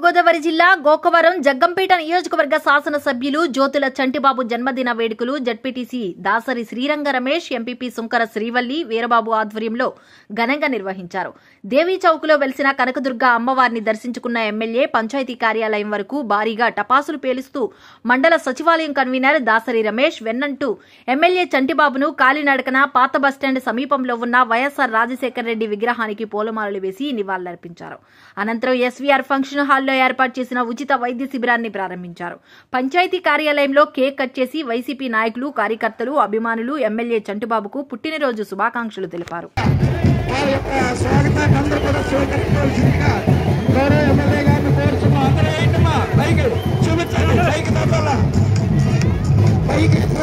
తూర్పుగోదావరి జిల్లా గోకవరం జగ్గంపేట నియోజకవర్గ శాసనసభ్యులు జ్యోతుల చంటిబాబు జన్మదిన వేడుకలు జడ్పీటీసీ దాసరి శ్రీరంగ రమేష్ ఎంపీపీ సుంకర శ్రీవల్లి వీరబాబు ఆధ్వర్యంలో ఘనంగా నిర్వహించారు దేవీ చౌక్లో వెలిసిన కనకదుర్గ అమ్మవారిని దర్శించుకున్న ఎమ్మెల్యే పంచాయతీ కార్యాలయం వరకు భారీగా టపాసులు పేలుస్తూ మండల సచివాలయం కన్వీనర్ దాసరి రమేష్ వెన్నంటూ ఎమ్మెల్యే చంటిబాబును కాలినడకన పాత బస్టాండ్ సమీపంలో ఉన్న వైఎస్ఆర్ రాజశేఖర రెడ్డి విగ్రహానికి పూలమాలలు వేసి నివాళులర్పించారు అనంతరం ఎస్వీఆర్ ఫంక్షన్ హాల్లో ఏర్పాటు చేసిన ఉచిత వైద్య శిబిరాన్ని ప్రారంభించారు పంచాయతీ కార్యాలయంలో కేక్ కట్ చేసి వైసీపీ నాయకులు కార్యకర్తలు అభిమానులు ఎమ్మెల్యే చంటిబాబుకు పుట్టినరోజు శుభాకాంక్షలు తెలిపారు వారి యొక్క స్వాగతాన్ని అందరూ కూడా స్వీకరించవలసిందిగా గౌరవ ఎమ్మెల్యే గారిని కోరుతున్నాం అందరూ ఏంటమ్మా పైకి చూపించండి పైకి తప్పాలా పైకి